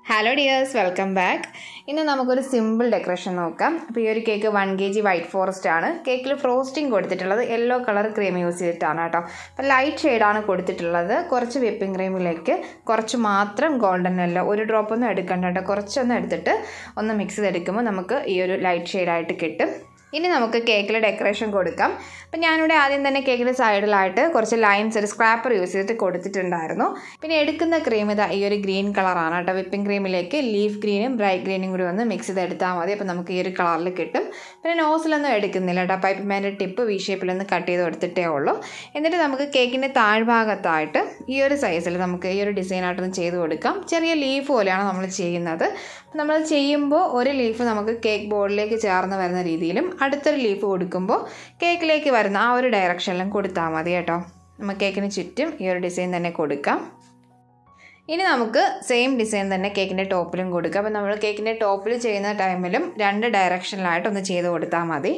hello dears welcome back ഇന്ന് നമുക്കൊരു simple decoration നോക്കാം അപ്പോൾ ഈ ഒരു cake one K G white forest ആണ് കേക്കിൽ ഫ്രോസ്റ്റിംഗ് കൊടുത്തിട്ടുള്ളത് യെല്ലോ കളർ ക്രീം യൂസ് ചെയ്തിട്ടാണ് കേട്ടോ അപ്പോൾ ലൈറ്റ് ഷെയ്ഡാണ് കൊടുത്തിട്ടുള്ളത് കുറച്ച് വിപ്പിംഗ് ക്രീമിലേക്ക് കുറച്ച് മാത്രം ഗോൾഡൻ യെല്ലോ ഒരു ഡ്രോപ്പ് ഒന്നും എടുക്കണ്ട കേട്ടോ കുറച്ചൊന്നും എടുത്തിട്ട് ഒന്ന് മിക്സ് ചെയ്തെടുക്കുമ്പോൾ നമുക്ക് ഈ ഒരു ലൈറ്റ് ഷെയ്ഡായിട്ട് കിട്ടും ഇനി നമുക്ക് കേക്കിൽ ഡെക്കറേഷൻ കൊടുക്കാം അപ്പം ഞാനിവിടെ ആദ്യം തന്നെ കേക്കിൻ്റെ സൈഡിലായിട്ട് കുറച്ച് ലൈൻസ് ഒരു സ്ക്രാപ്പർ യൂസ് ചെയ്തിട്ട് കൊടുത്തിട്ടുണ്ടായിരുന്നു പിന്നെ എടുക്കുന്ന ക്രീം ഇതാ ഈ ഒരു ഗ്രീൻ കളറാണ് കേട്ടോ വിപ്പിംഗ് ക്രീമിലേക്ക് ലീഫ് ഗ്രീനും ബ്രൈറ്റ് ഗ്രീനും കൂടി ഒന്ന് മിക്സ് ചെയ്തെടുത്താൽ മതി അപ്പോൾ നമുക്ക് ഈ ഒരു കളറിൽ കിട്ടും പിന്നെ നോസിലൊന്നും എടുക്കുന്നില്ല കേട്ടോ പൈപ്പ് മാൻ്റെ ടിപ്പ് വി ഷേപ്പിലൊന്ന് കട്ട് ചെയ്ത് കൊടുത്തിട്ടേ ഉള്ളൂ എന്നിട്ട് നമുക്ക് കേക്കിൻ്റെ താഴ്ഭാഗത്തായിട്ട് ഈ ഒരു സൈസിൽ നമുക്ക് ഈ ഒരു ഡിസൈനായിട്ടൊന്ന് ചെയ്ത് കൊടുക്കാം ചെറിയ ലീഫ് പോലെയാണ് നമ്മൾ ചെയ്യുന്നത് നമ്മൾ ചെയ്യുമ്പോൾ ഒരു ലീഫ് നമുക്ക് കേക്ക് ബോർഡിലേക്ക് ചേർന്ന് വരുന്ന രീതിയിലും അടുത്തൊരു ലീഫ് കൊടുക്കുമ്പോൾ കേക്കിലേക്ക് വരുന്ന ആ ഒരു ഡയറക്ഷനിലും കൊടുത്താൽ മതി കേട്ടോ നമുക്ക് കേക്കിന് ചുറ്റും ഈ ഒരു ഡിസൈൻ തന്നെ കൊടുക്കാം ഇനി നമുക്ക് സെയിം ഡിസൈൻ തന്നെ കേക്കിൻ്റെ ടോപ്പിലും കൊടുക്കാം അപ്പോൾ നമ്മൾ കേക്കിൻ്റെ ടോപ്പിൽ ചെയ്യുന്ന ടൈമിലും രണ്ട് ഡയറക്ഷനിലായിട്ട് ഒന്ന് ചെയ്ത് കൊടുത്താൽ മതി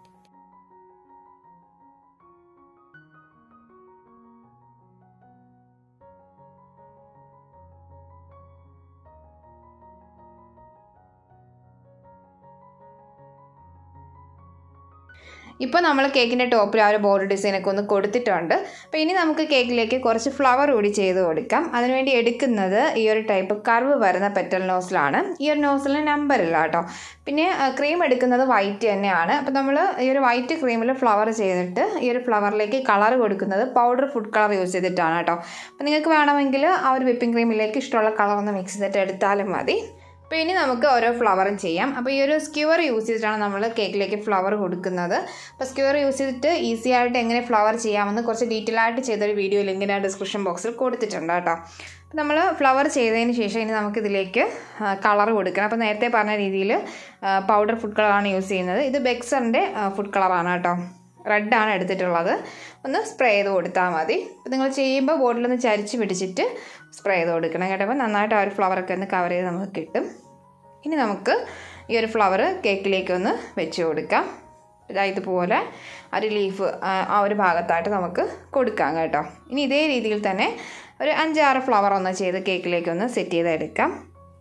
ഇപ്പോൾ നമ്മൾ കേക്കിൻ്റെ ടോപ്പിൽ ആ ഒരു ബോർഡർ ഡിസൈനൊക്കെ ഒന്ന് കൊടുത്തിട്ടുണ്ട് അപ്പോൾ ഇനി നമുക്ക് കേക്കിലേക്ക് കുറച്ച് ഫ്ലവർ കൂടി ചെയ്ത് കൊടുക്കാം അതിനുവേണ്ടി എടുക്കുന്നത് ഈ ഒരു ടൈപ്പ് കർവ് വരുന്ന പെറ്റൽ നോസിലാണ് ഈ ഒരു നോസിലിന് നമ്പർ ഇല്ല കേട്ടോ പിന്നെ ക്രീം എടുക്കുന്നത് വൈറ്റ് തന്നെയാണ് അപ്പോൾ നമ്മൾ ഈ ഒരു വൈറ്റ് ക്രീമിൽ ഫ്ലവർ ചെയ്തിട്ട് ഈ ഒരു ഫ്ലവറിലേക്ക് കളർ കൊടുക്കുന്നത് പൗഡർ ഫുഡ് കളർ യൂസ് ചെയ്തിട്ടാണ് കേട്ടോ അപ്പോൾ നിങ്ങൾക്ക് വേണമെങ്കിൽ ആ ഒരു വിപ്പിംഗ് ക്രീമിലേക്ക് ഇഷ്ടമുള്ള കളർ ഒന്ന് മിക്സ് ചെയ്തിട്ട് എടുത്താലും മതി അപ്പോൾ ഇനി നമുക്ക് ഓരോ ഫ്ലവറും ചെയ്യാം അപ്പോൾ ഈ ഒരു സ്ക്യൂർ യൂസ് ചെയ്തിട്ടാണ് നമ്മൾ കേക്കിലേക്ക് ഫ്ലവർ കൊടുക്കുന്നത് അപ്പോൾ സ്ക്യൂർ യൂസ് ചെയ്തിട്ട് ഈസി ആയിട്ട് എങ്ങനെ ഫ്ലവർ ചെയ്യാമെന്ന് കുറച്ച് ഡീറ്റെയിൽ ആയിട്ട് ചെയ്തൊരു വീഡിയോ ലിങ്ക് ഞാൻ ഡിസ്ക്രിപ്ഷൻ ബോക്സിൽ കൊടുത്തിട്ടുണ്ട് കേട്ടോ അപ്പോൾ നമ്മൾ ഫ്ലവർ ചെയ്തതിന് ശേഷം ഇനി നമുക്കിതിലേക്ക് കളർ കൊടുക്കണം അപ്പോൾ നേരത്തെ പറഞ്ഞ രീതിയിൽ പൗഡർ ഫുഡ് കളറാണ് യൂസ് ചെയ്യുന്നത് ഇത് ബെക്സറിൻ്റെ ഫുഡ് കളറാണ് കേട്ടോ റെഡാണ് എടുത്തിട്ടുള്ളത് ഒന്ന് സ്പ്രേ ചെയ്ത് കൊടുത്താൽ മതി അപ്പോൾ നിങ്ങൾ ചെയ്യുമ്പോൾ ബോട്ടിലൊന്ന് ചരിച്ച് പിടിച്ചിട്ട് സ്പ്രേ ചെയ്ത് കൊടുക്കണം കേട്ടോ അപ്പോൾ നന്നായിട്ട് ആ ഒരു ഫ്ലവറൊക്കെ ഒന്ന് കവർ ചെയ്ത് നമുക്ക് കിട്ടും ഇനി നമുക്ക് ഈ ഒരു ഫ്ലവർ കേക്കിലേക്ക് ഒന്ന് വെച്ച് കൊടുക്കാം ഇതാ ഇതുപോലെ ഒരു ലീഫ് ആ ഒരു ഭാഗത്തായിട്ട് നമുക്ക് കൊടുക്കാം കേട്ടോ ഇനി ഇതേ രീതിയിൽ തന്നെ ഒരു അഞ്ചാറ് ഫ്ലവർ ഒന്ന് ചെയ്ത് കേക്കിലേക്ക് ഒന്ന് സെറ്റ് ചെയ്തെടുക്കാം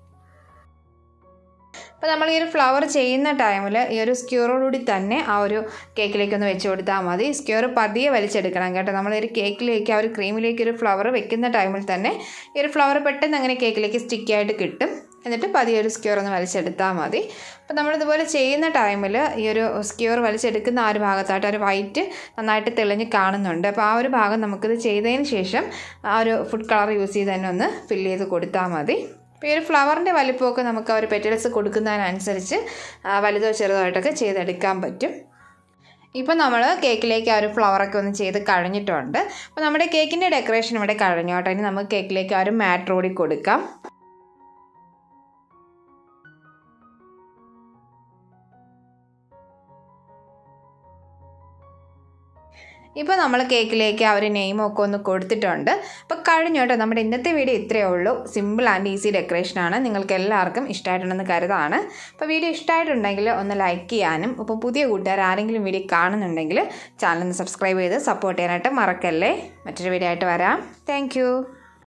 അപ്പോൾ നമ്മൾ ഈ ഒരു ഫ്ലവർ ചെയ്യുന്ന ടൈമിൽ ഈ ഒരു സ്ക്യൂറോടുകൂടി തന്നെ ആ ഒരു കേക്കിലേക്ക് ഒന്ന് വെച്ച് കൊടുത്താൽ മതി സ്ക്യൂർ പതിയെ വലിച്ചെടുക്കണം കേട്ടോ നമ്മൾ ഒരു കേക്കിലേക്ക് ആ ഒരു ക്രീമിലേക്ക് ഒരു ഫ്ലവർ വെക്കുന്ന ടൈമിൽ തന്നെ ഈ ഒരു ഫ്ലവർ പെട്ടെന്ന് അങ്ങനെ കേക്കിലേക്ക് സ്റ്റിക്കി ആയിട്ട് കിട്ടും എന്നിട്ട് പതിയെ ഒരു സ്ക്യൂർ ഒന്ന് വലിച്ചെടുത്താൽ മതി അപ്പോൾ നമ്മളിതുപോലെ ചെയ്യുന്ന ടൈമിൽ ഈ ഒരു സ്ക്യൂർ വലിച്ചെടുക്കുന്ന ആ ഒരു ഭാഗത്തായിട്ട് ഒരു വൈറ്റ് നന്നായിട്ട് തെളിഞ്ഞ് കാണുന്നുണ്ട് അപ്പോൾ ആ ഒരു ഭാഗം നമുക്കിത് ചെയ്തതിന് ശേഷം ആ ഒരു ഫുഡ് കളർ യൂസ് ചെയ്ത് തന്നെ ഒന്ന് ഫില്ല് ചെയ്ത് കൊടുത്താൽ മതി അപ്പോൾ ഈ ഒരു ഫ്ലവറിൻ്റെ വലിപ്പമൊക്കെ നമുക്ക് ആ ഒരു പെറ്റൽസ് കൊടുക്കുന്നതിനനുസരിച്ച് വലുതോ ചെറുതായിട്ടൊക്കെ ചെയ്തെടുക്കാൻ പറ്റും ഇപ്പോൾ നമ്മൾ കേക്കിലേക്ക് ആ ഒരു ഫ്ലവറൊക്കെ ഒന്ന് ചെയ്ത് കഴിഞ്ഞിട്ടുണ്ട് അപ്പോൾ നമ്മുടെ കേക്കിൻ്റെ ഡെക്കറേഷൻ ഇവിടെ കഴിഞ്ഞു കേട്ടോ ഇനി നമുക്ക് കേക്കിലേക്ക് ആ ഒരു മാറ്റ് റോഡി കൊടുക്കാം ഇപ്പോൾ നമ്മൾ കേക്കിലേക്ക് ആ ഒരു നെയിമൊക്കെ ഒന്ന് കൊടുത്തിട്ടുണ്ട് അപ്പോൾ കഴിഞ്ഞു കേട്ടോ നമ്മുടെ ഇന്നത്തെ വീഡിയോ ഇത്രയേ ഉള്ളൂ സിമ്പിൾ ആൻഡ് ഈസി ഡെക്കറേഷനാണ് നിങ്ങൾക്ക് എല്ലാവർക്കും ഇഷ്ടമായിട്ടുണ്ടെന്ന് കരുതാണ് അപ്പോൾ വീഡിയോ ഇഷ്ടമായിട്ടുണ്ടെങ്കിൽ ഒന്ന് ലൈക്ക് ചെയ്യാനും ഇപ്പോൾ പുതിയ കൂട്ടുകാർ ആരെങ്കിലും വീഡിയോ കാണുന്നുണ്ടെങ്കിൽ ചാനൽ ഒന്ന് സബ്സ്ക്രൈബ് ചെയ്ത് സപ്പോർട്ട് ചെയ്യാനായിട്ട് മറക്കല്ലേ മറ്റൊരു വീഡിയോ ആയിട്ട് വരാം താങ്ക്